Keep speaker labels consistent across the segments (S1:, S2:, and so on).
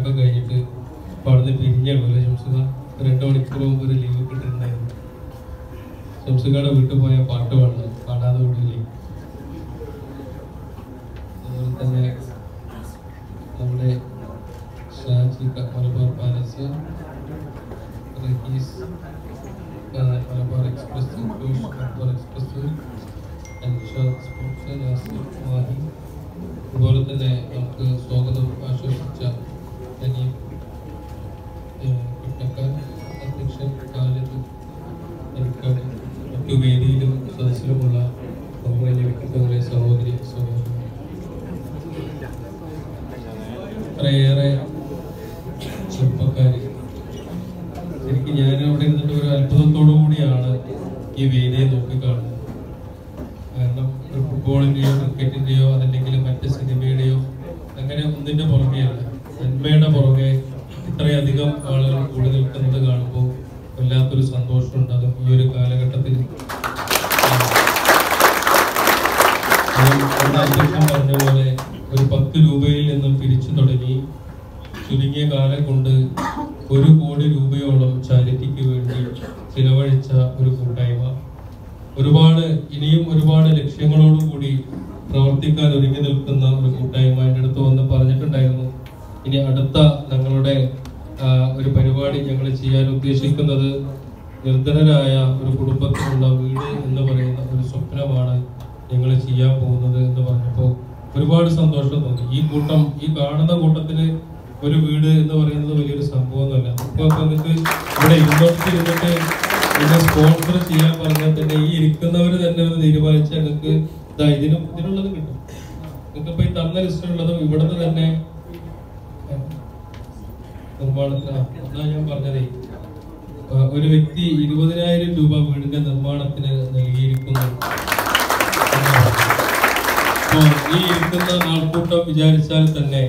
S1: പാട്ടൊക്കെ കഴിഞ്ഞിട്ട് ഇപ്പൊ അവിടുന്ന് പിരിഞ്ഞല്ലേ ശംസുക രണ്ടു മണിക്കൂർ മുമ്പ് ഒരു ലീവ് കിട്ടിയിട്ടുണ്ടായിരുന്നു ശംസുകയുടെ വീട്ടിൽ പോയ പാട്ട് പാടുന്നത് പാടാതെ വിടില്ലേ അതുപോലെ തന്നെ നമ്മുടെ ഷാജി ക- മലബാർ പാലസ് റഹീസ് ആ, Malabar express Josh Malabar express Anshad sports Nasir Mahe അതുപോലെ തന്നെ നമുക്ക് സ്വാഗതം ആശംസിച്ച അനീഫ് കുട്ടക്കാർ അധ്യക്ഷൻ ഖാലിദ് എനിക്കാണ് മറ്റു വേദിയിലും സദസ്സിലുമുള്ള ബഹുമാന്യ വ്യക്തിത്വങ്ങളെ സഹോദരി സഹോദരൻ അത്രയേറെ ചെറുപ്പക്കാർ ശരിക്കും ഞാൻ അവിടെ ഇരുന്നിട്ട് ഒരു അത്ഭുതത്തോടു കൂടിയാണ് ഈ വേദിയെ നോക്കിക്കാണുന്നത് കാരണം ഒരു ഫുട്ബോളിന്റെയോ ക്രിക്കറ്റിന്റെയോ അതല്ലെങ്കിൽ മറ്റ് സിനിമയുടെയോ അങ്ങനെ ഒന്നിന്റെ പുറകെയല്ല നന്മയുടെ പുറകെ ഇത്രയധികം ആളുകൾ കൂടി നിൽക്കുന്നത് കാണുമ്പോൾ വല്ലാത്തൊരു സന്തോഷമുണ്ട് അതും ഈ ഒരു കാലഘട്ടത്തിൽ അതും നമ്മുടെ അധ്യക്ഷൻ പറഞ്ഞ പോലെ ഒരു പത്ത് രൂപയിൽ നിന്നും പിരിച്ചു തുടങ്ങി ചുരുങ്ങിയ കാലം കൊണ്ട് ഒരു കോടി രൂപയോളം ചാരിറ്റിക്ക് വേണ്ടി ചിലവഴിച്ച ഒരു കൂട്ടായ്മ ഒരുപാട് ഇനിയും ഒരുപാട് ലക്ഷ്യങ്ങളോടുകൂടി പ്രവർത്തിക്കാൻ ഒരുങ്ങി നിൽക്കുന്ന ഒരു കൂട്ടായ്മ എൻ്റെ അടുത്ത് വന്ന് പറഞ്ഞിട്ടുണ്ടായിരുന്നു ഇനി അടുത്ത ഞങ്ങളുടെ ആ, ഒരു പരിപാടി ഞങ്ങൾ ചെയ്യാൻ ഉദ്ദേശിക്കുന്നത് നിർധനരായ ഒരു കുടുംബത്തിനുള്ള വീട് എന്ന് പറയുന്ന ഒരു സ്വപ്നമാണ് ഞങ്ങൾ ചെയ്യാൻ പോകുന്നത് എന്ന് പറഞ്ഞപ്പോൾ ഒരുപാട് സന്തോഷം തോന്നി ഈ കൂട്ടം ഈ കാണുന്ന കൂട്ടത്തിന് ഒരു വീട് എന്ന് പറയുന്നത് വലിയൊരു സംഭവമൊന്നുമല്ല ഇപ്പൊ ഇപ്പൊ നിങ്ങൾക്ക് ഇവിടെ ഇരുന്നോട്ട് ഇരുന്നിട്ട് പിന്നെ സ്പോൺസർ ചെയ്യാൻ പറഞ്ഞാൽ തന്നെ ഈ ഇരിക്കുന്നവർ തന്നെ ഒന്ന് തീരുമാനിച്ചാൽ നിങ്ങൾക്ക് ഇതാ ഇതിനും ഇതിനുള്ളത് കിട്ടും നിങ്ങൾക്ക് ഇപ്പൊ ഈ തന്ന ലിസ്റ്റിലുള്ളതും ഇവിടുന്ന് തന്നെ നിർമ്മാണത്തിന് ആ, അതാ ഞാൻ പറഞ്ഞതേ ആ, ഒരു വ്യക്തി ഇരുപതിനായിരം രൂപ വീടിന്റെ നിർമ്മാണത്തിന് നൽകിയിരിക്കുന്നു അപ്പോ ഈ ഇരിക്കുന്ന ആൾക്കൂട്ടം വിചാരിച്ചാൽ തന്നെ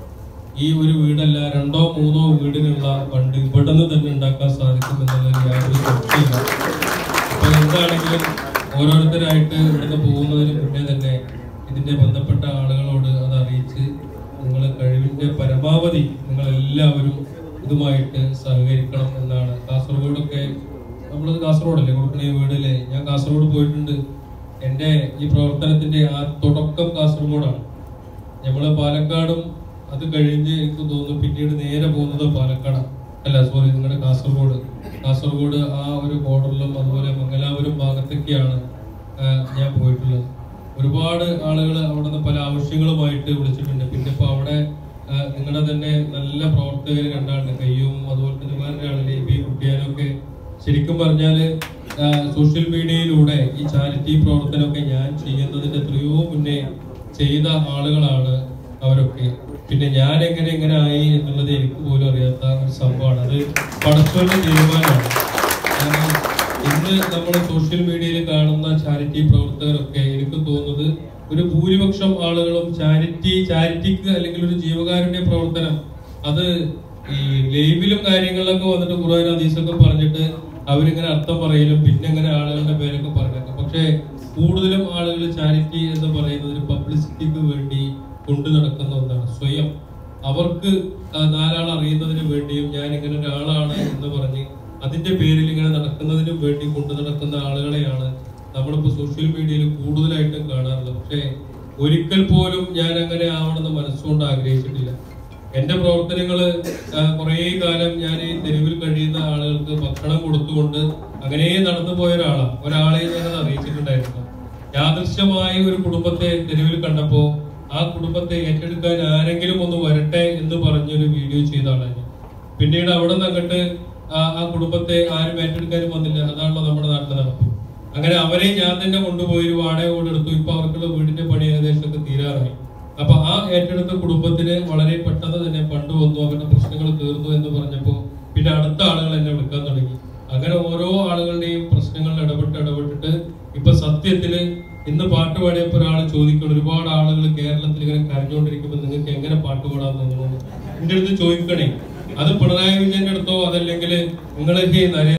S1: ഈ ഒരു വീടല്ല രണ്ടോ മൂന്നോ വീടിനുള്ള ഫണ്ട് ഇവിടെ നിന്ന് തന്നെ ഉണ്ടാക്കാൻ സാധിക്കും എന്നുള്ളതിൽ യാതൊരു സംശയമില്ല അപ്പൊ എന്താണെങ്കിലും ഓരോരുത്തരായിട്ട് ഇവിടുന്ന് പോകുന്നതിന് മുന്നേ തന്നെ ഇതിന്റെ ബന്ധപ്പെട്ട ആളുകളോട് അത് അറിയിച്ച് നിങ്ങൾ കഴിവിന്റെ പരമാവധി നിങ്ങൾ എല്ലാവരും ഇതുമായിട്ട് സഹകരിക്കണം എന്നാണ് കാസർഗോഡൊക്കെ നമ്മളത് കാസർഗോഡല്ലേ കൊടുക്കണ ഈ വീടല്ലേ ഞാൻ കാസർഗോഡ് പോയിട്ടുണ്ട് എൻ്റെ ഈ പ്രവർത്തനത്തിന്റെ ആ തുടക്കം കാസർഗോഡാണ് നമ്മള് പാലക്കാടും അത് കഴിഞ്ഞ് എനിക്ക് തോന്നുന്നു പിന്നീട് നേരെ പോകുന്നത് പാലക്കാട് അല്ല സോറി നിങ്ങളുടെ കാസർഗോഡ് കാസർഗോഡ് ആ ഒരു ബോർഡറിലും അതുപോലെ മംഗലാപുരം ഭാഗത്തൊക്കെയാണ് ആ, ഞാൻ പോയിട്ടുള്ളത് ഒരുപാട് ആളുകൾ അവിടെ നിന്ന് പല ആവശ്യങ്ങളുമായിട്ട് വിളിച്ചിട്ടുണ്ട് പിന്നെ ഇപ്പൊ അവിടെ ആ, നിങ്ങളുടെ തന്നെ നല്ല പ്രവർത്തകർ രണ്ടാളുണ്ട് കയ്യും അതുപോലെ തന്നെ വേറെ ആളിലെ ബി കുട്ടിയാനൊക്കെ ശരിക്കും പറഞ്ഞാല് ആ, സോഷ്യൽ മീഡിയയിലൂടെ ഈ ചാരിറ്റി പ്രവർത്തനമൊക്കെ ഞാൻ ചെയ്യുന്നതിന്റെ എത്രയോ മുന്നേ ചെയ്ത ആളുകളാണ് അവരൊക്കെ പിന്നെ ഞാൻ എങ്ങനെ എങ്ങനെ ആയി എന്നുള്ളത് എനിക്ക് പോലും അറിയാത്ത ഒരു സംഭവമാണ് അത് പടച്ചോന്റെ തീരുമാനമാണ് കാരണം ഇന്ന് നമ്മൾ സോഷ്യൽ മീഡിയയിൽ കാണുന്ന ചാരിറ്റി പ്രവർത്തകരൊക്കെ എനിക്ക് തോന്നുന്നത് ഒരു ഭൂരിപക്ഷം ആളുകളും ചാരിറ്റി ചാരിറ്റിക്ക് അല്ലെങ്കിൽ ഒരു ജീവകാരുണ്യ പ്രവർത്തനം അത് ഈ ലൈവിലും കാര്യങ്ങളിലൊക്കെ വന്നിട്ട് ഖുർആൻ ഹദീസൊക്കെ പറഞ്ഞിട്ട് അവരിങ്ങനെ അർത്ഥം പറയലും പിന്നെ ഇങ്ങനെ ആളുകളുടെ പേരൊക്കെ പറഞ്ഞേക്കും പക്ഷേ കൂടുതലും ആളുകൾ ചാരിറ്റി എന്ന് പറയുന്നത് ഒരു പബ്ലിസിറ്റിക്ക് വേണ്ടി കൊണ്ടു നടക്കുന്ന ഒന്നാണ് സ്വയം അവർക്ക് ആ, നാലാൾ അറിയുന്നതിന് വേണ്ടിയും ഞാൻ ഇങ്ങനെ ഒരാളാണ് എന്ന് പറഞ്ഞ് അതിന്റെ പേരിൽ ഇങ്ങനെ നടക്കുന്നതിനും വേണ്ടി കൊണ്ടു നടക്കുന്ന ആളുകളെയാണ് നമ്മളിപ്പോ സോഷ്യൽ മീഡിയയിൽ കൂടുതലായിട്ടും കാണാറുള്ളത് പക്ഷേ ഒരിക്കൽ പോലും ഞാൻ അങ്ങനെ ആവണമെന്ന് മനസ്സുകൊണ്ട് ആഗ്രഹിച്ചിട്ടില്ല എന്റെ പ്രവർത്തനങ്ങള് ആ, കുറേ കാലം ഞാൻ ഈ തെരുവിൽ കഴിയുന്ന ആളുകൾക്ക് ഭക്ഷണം കൊടുത്തുകൊണ്ട് അങ്ങനെ നടന്നു പോയ ഒരാളാണ് ഒരാളെ ഞാനത് അറിയിച്ചിട്ടുണ്ടായിരുന്നു യാദൃശ്യമായി ഒരു കുടുംബത്തെ തെരുവിൽ കണ്ടപ്പോ ആ കുടുംബത്തെ ഏറ്റെടുക്കാൻ ആരെങ്കിലും ഒന്ന് വരട്ടെ എന്ന് പറഞ്ഞൊരു വീഡിയോ ചെയ്ത ആളാണ് ഞാൻ. പിന്നീട് അവിടെ നിന്ന് അങ്ങോട്ട് ആ ആ കുടുംബത്തെ ആരും ഏറ്റെടുക്കാനും വന്നില്ല അതാണല്ലോ നമ്മുടെ നാട്ടിലെ നടപ്പ് അങ്ങനെ അവരെ ഞാൻ തന്നെ കൊണ്ടുപോയി ഒരു വാടക കൊടുത്തു ഇപ്പൊ അവർക്കുള്ള വീടിന്റെ പണി ഏകദേശം ഒക്കെ തീരാറായി അപ്പൊ ആ ഏറ്റെടുത്ത കുടുംബത്തിന് വളരെ പെട്ടെന്ന് തന്നെ ഫണ്ട് വന്നു അവരുടെ പ്രശ്നങ്ങൾ തീർന്നു എന്ന് പറഞ്ഞപ്പോ പിന്നെ അടുത്ത ആളുകൾ എന്നെ വിളിക്കാൻ തുടങ്ങി അങ്ങനെ ഓരോ ആളുകളുടെയും പ്രശ്നങ്ങളിൽ ഇടപെട്ട് ഇടപെട്ടിട്ട് ഇപ്പൊ സത്യത്തില് ഇന്ന് പാട്ട് പാടിയപ്പോ ഒരാൾ ചോദിക്കണം ഒരുപാട് ആളുകൾ കേരളത്തിൽ ഇങ്ങനെ കരഞ്ഞുകൊണ്ടിരിക്കുമ്പോൾ നിങ്ങൾക്ക് എങ്ങനെ പാട്ട് പാടാൻ തോന്നുന്നു എന്റെ അടുത്ത് ചോദിക്കണേ അത് പിണറായി വിജയന്റെ അടുത്തോ അതല്ലെങ്കിൽ നിങ്ങൾ ഈ നരേ